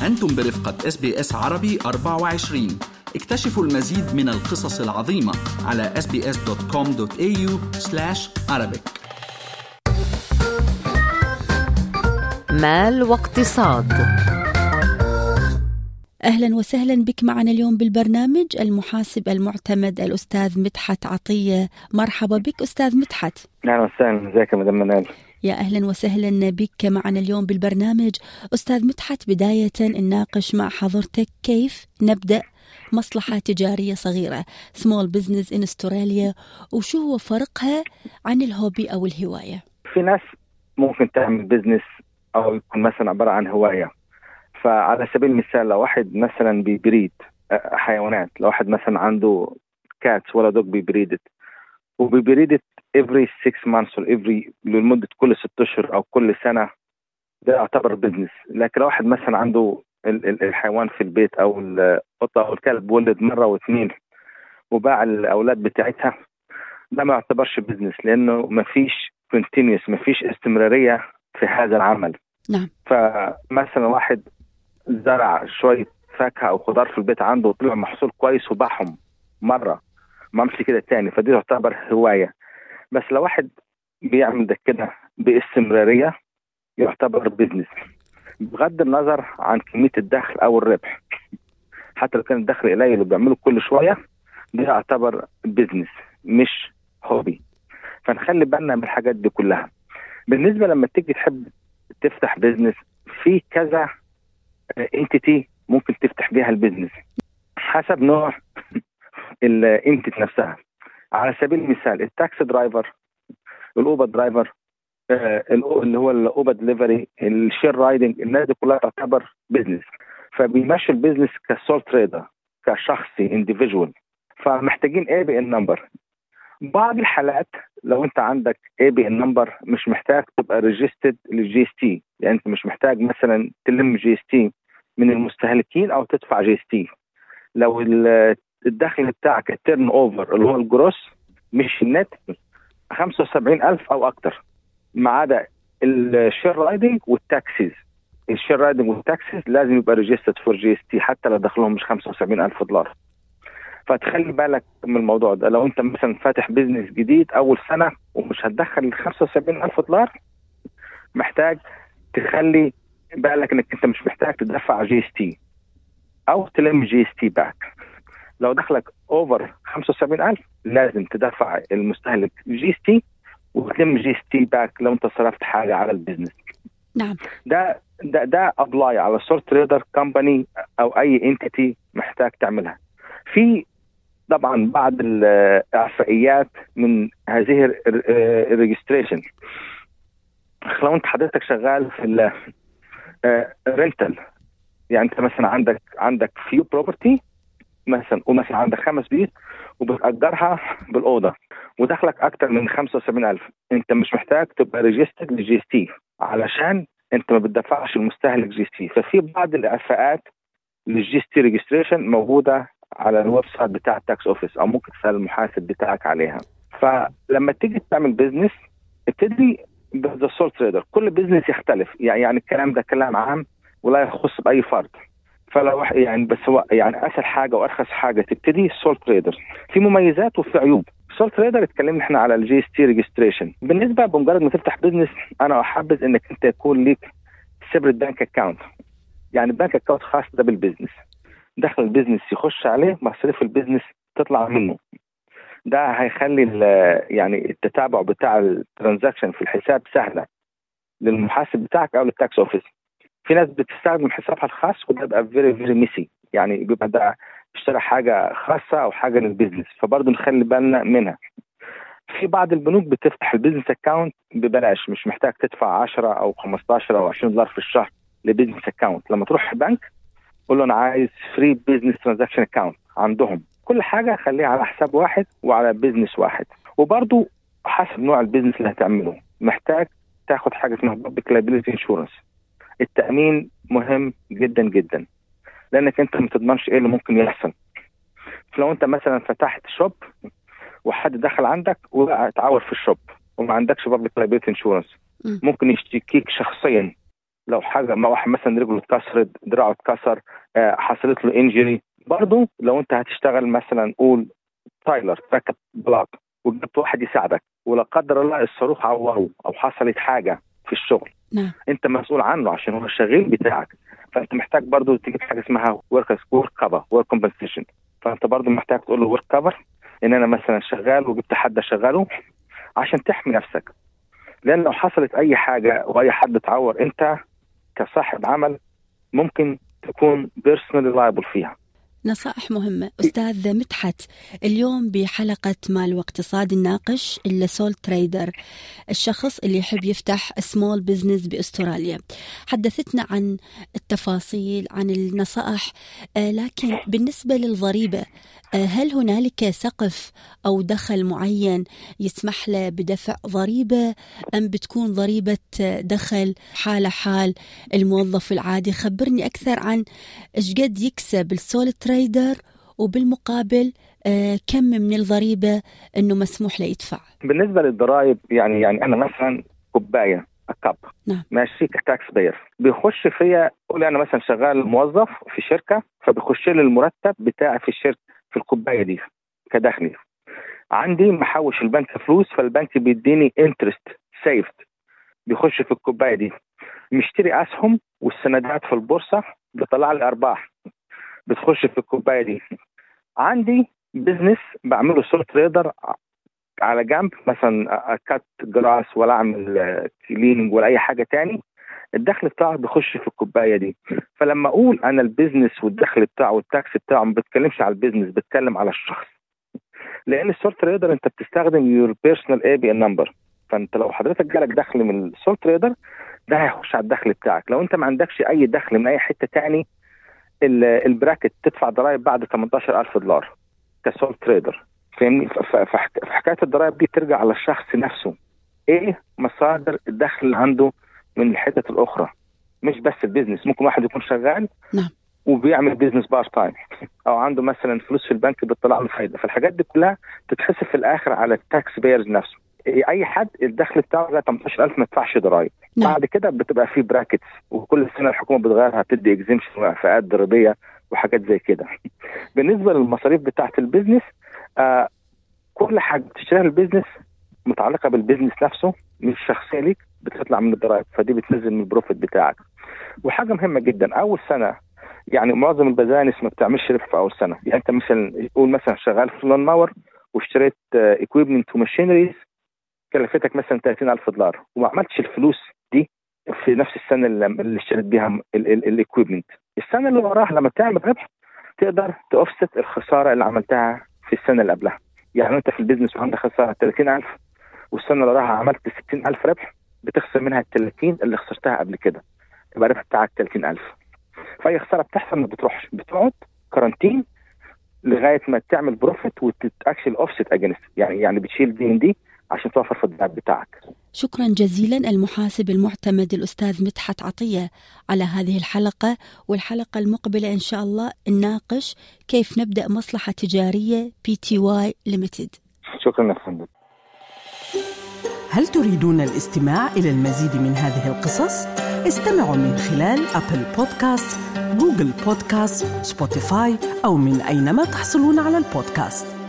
أنتم برفقة اس بي اس عربي 24 اكتشفوا المزيد من القصص العظيمة على sbs.com.au arabic مال واقتصاد اهلا وسهلا بك معنا اليوم بالبرنامج المحاسب المعتمد الاستاذ مدحت عطيه مرحبا بك استاذ مدحت اهلا وسهلا ازيك يا مدام منال يا اهلا وسهلا بك معنا اليوم بالبرنامج استاذ مدحت بدايه نناقش مع حضرتك كيف نبدا مصلحة تجارية صغيرة سمول بزنس ان استراليا وشو هو فرقها عن الهوبي أو الهواية في ناس ممكن تعمل بزنس او يكون مثلا عباره عن هوايه فعلى سبيل المثال لو واحد مثلا بيبريد آه، حيوانات لو واحد مثلا عنده كات ولا دوج بيبريدت وبيبريدت every 6 months or every لمده كل 6 اشهر او كل سنه ده يعتبر بزنس لكن لو واحد مثلا عنده ال- ال- الحيوان في البيت او القطه او الكلب ولد مره واثنين وباع الاولاد بتاعتها ده ما يعتبرش بزنس لانه ما فيش كونتينيوس ما فيش استمراريه في هذا العمل نعم فمثلا واحد زرع شويه فاكهه او خضار في البيت عنده وطلع محصول كويس وباعهم مره ما عملش كده تاني فدي تعتبر هوايه بس لو واحد بيعمل ده كده باستمراريه يعتبر بزنس بغض النظر عن كميه الدخل او الربح حتى لو كان الدخل قليل وبيعمله كل شويه ده يعتبر بزنس مش هوبي فنخلي بالنا من الحاجات دي كلها بالنسبه لما تيجي تحب تفتح بزنس في كذا انتيتي ممكن تفتح بيها البزنس حسب نوع الانتيتي نفسها على سبيل المثال التاكسي درايفر الاوبر درايفر آه، الأو- اللي هو الاوبر دليفري الشير رايدنج الناس دي كلها تعتبر بزنس فبيمشوا البزنس كسول تريدر كشخصي انديفيدوال فمحتاجين اي بي ان نمبر بعض الحالات لو انت عندك اي بي ان نمبر مش محتاج تبقى ريجستد للجي اس تي يعني انت مش محتاج مثلا تلم جي اس تي من المستهلكين او تدفع جي اس تي لو ال- الدخل بتاعك التيرن اوفر اللي هو الجروس مش النت 75000 او اكتر ما عدا الشير رايدنج والتاكسيز الشير رايدنج والتاكسيز لازم يبقى ريجستد فور جي اس تي حتى لو دخلهم مش 75000 دولار فتخلي بالك من الموضوع ده لو انت مثلا فاتح بيزنس جديد اول سنه ومش هتدخل ال 75000 دولار محتاج تخلي بالك انك انت مش محتاج تدفع جي اس تي او تلم جي اس تي باك لو دخلك اوفر 75000 لازم تدفع المستهلك جي اس تي وتلم جي اس تي باك لو انت صرفت حاجه على البيزنس نعم ده ده ده ابلاي على سول تريدر كومباني او اي انتيتي محتاج تعملها في طبعا بعض الاعفائيات من هذه الريجستريشن لو انت حضرتك شغال في الرنتل يعني انت مثلا عندك عندك فيو بروبرتي مثلا ومثلا عندك خمس بيوت وبتأجرها بالأوضة ودخلك أكتر من 75000 أنت مش محتاج تبقى ريجستد للجي اس تي علشان أنت ما بتدفعش المستهلك جي اس تي ففي بعض الإعفاءات للجي اس تي ريجستريشن موجودة على الويب سايت بتاع التاكس اوفيس او ممكن تسال المحاسب بتاعك عليها فلما تيجي تعمل بزنس ابتدي ذا سول تريدر كل بزنس يختلف يعني يعني الكلام ده كلام عام ولا يخص باي فرد فلو واحد- يعني بس هو يعني اسهل حاجه وارخص حاجه تبتدي سول تريدر في مميزات وفي عيوب سول تريدر اتكلمنا احنا على الجي اس تي ريجستريشن بالنسبه بمجرد ما تفتح بزنس انا احبذ انك انت يكون ليك سيبريت بانك اكاونت يعني بانك اكاونت خاص ده بالبزنس دخل البيزنس يخش عليه مصاريف البيزنس تطلع منه ده هيخلي ال- يعني التتابع بتاع الترانزاكشن في الحساب سهله للمحاسب بتاعك او للتاكس اوفيس في ناس بتستخدم حسابها الخاص وده بيبقى فيري فيري ميسي يعني بيبقى ده اشترى حاجه خاصه او حاجه للبيزنس فبرضه نخلي بالنا منها في بعض البنوك بتفتح البيزنس اكاونت ببلاش مش محتاج تدفع 10 او 15 او 20 دولار في الشهر لبيزنس اكاونت لما تروح البنك قول له انا عايز فري بزنس ترانزاكشن اكاونت عندهم كل حاجه خليها على حساب واحد وعلى بزنس واحد وبرضو حسب نوع البيزنس اللي هتعمله محتاج تاخد حاجه اسمها بابليك لايبيليتي انشورنس التامين مهم جدا جدا لانك انت ما تضمنش ايه اللي ممكن يحصل فلو انت مثلا فتحت شوب وحد دخل عندك واتعور في الشوب وما عندكش بابليك لايبيليتي انشورنس مم. ممكن يشتكيك شخصيا لو حاجه ما واحد مثلا رجله اتكسرت دراعه اتكسر آه، حصلت له انجري برضه لو انت هتشتغل مثلا قول تايلر تركب بلاك وجبت واحد يساعدك ولا قدر الله الصاروخ عوره او حصلت حاجه في الشغل نعم انت مسؤول عنه عشان هو الشغيل بتاعك فانت محتاج برضه تجيب حاجه اسمها ورك ورك كفر ورك كومبنسيشن فانت برضه محتاج تقول له ورك كفر ان انا مثلا شغال وجبت حد اشغله عشان تحمي نفسك لان لو حصلت اي حاجه واي حد اتعور انت كصاحب عمل ممكن تكون بيرسونالي لايبل فيها نصائح مهمة أستاذ مدحت اليوم بحلقة مال واقتصاد الناقش إلا سول تريدر الشخص اللي يحب يفتح سمول بزنس بأستراليا حدثتنا عن التفاصيل عن النصائح آه، لكن بالنسبة للضريبة آه، هل هنالك سقف أو دخل معين يسمح له بدفع ضريبة أم بتكون ضريبة آه، دخل حالة حال الموظف العادي خبرني أكثر عن إيش قد يكسب السول تريدر وبالمقابل آه، كم من الضريبة أنه مسموح له يدفع بالنسبه للضرائب يعني يعني انا مثلا كوبايه كاب نعم. ماشي كتاكس بير بيخش فيا قول انا مثلا شغال موظف في شركه فبيخش لي المرتب بتاعي في الشركه في الكوبايه دي كدخلي عندي محوش البنك فلوس فالبنك بيديني انترست سيفد بيخش في الكوبايه دي مشتري اسهم والسندات في البورصه بيطلع لي ارباح بتخش في الكوبايه دي عندي بزنس بعمله سول تريدر على جنب مثلا كات جراس ولا اعمل كليننج ولا اي حاجه تاني الدخل بتاعه بيخش في الكوبايه دي فلما اقول انا البيزنس والدخل بتاعه والتاكس بتاعه ما بتكلمش على البيزنس بتكلم على الشخص لان السول تريدر انت بتستخدم يور بيرسونال اي بي ان نمبر فانت لو حضرتك جالك دخل من السول تريدر ده هيخش على الدخل بتاعك لو انت ما عندكش اي دخل من اي حته تاني ال- البراكت تدفع ضرائب بعد 18000 دولار كسول تريدر فاهمني ف- ف- فحك- فحكايه الضرائب دي ترجع على الشخص نفسه ايه مصادر الدخل اللي عنده من الحتت الاخرى مش بس البيزنس ممكن واحد يكون شغال نعم. وبيعمل بيزنس بارت تايم او عنده مثلا فلوس في البنك بتطلع له فايده فالحاجات دي كلها تتحسب في الاخر على التاكس بيرز نفسه اي حد الدخل بتاعه لغايه 18000 ما يدفعش ضرائب نعم. بعد كده بتبقى في براكتس وكل سنه الحكومه بتغيرها بتدي اكزيمشن واعفاءات ضريبيه وحاجات زي كده بالنسبه للمصاريف بتاعه البيزنس آه كل حاجه بتشتريها البيزنس متعلقه بالبيزنس نفسه مش شخصيه ليك بتطلع من الضرائب فدي بتنزل من البروفيت بتاعك وحاجه مهمه جدا اول سنه يعني معظم البزانس ما بتعملش ربح في اول سنه يعني انت مثلا قول مثلا شغال في لون ماور واشتريت اكويبمنت وماشينريز كلفتك مثلا 30000 دولار وما عملتش الفلوس دي في نفس السنه اللي اللي اشتريت بيها الاكويبمنت السنه اللي وراها لما تعمل ربح تقدر تoffset الخساره اللي عملتها في السنه اللي قبلها يعني انت في البيزنس وعندك خساره 30000 والسنه اللي وراها عملت 60000 ربح بتخسر منها ال 30 اللي خسرتها قبل كده يبقى الربح بتاعك 30000 فاي خساره بتحصل ما بتروحش بتقعد كارانتين لغايه ما تعمل بروفيت وتاكشن اوفست اجينست يعني يعني بتشيل دي ان دي عشان توفر في الضرائب بتاعك شكرا جزيلا المحاسب المعتمد الأستاذ مدحت عطية على هذه الحلقة والحلقة المقبلة إن شاء الله نناقش كيف نبدأ مصلحة تجارية بي تي واي ليميتد شكرا يا فندم هل تريدون الاستماع إلى المزيد من هذه القصص؟ استمعوا من خلال أبل بودكاست، جوجل بودكاست، سبوتيفاي أو من أينما تحصلون على البودكاست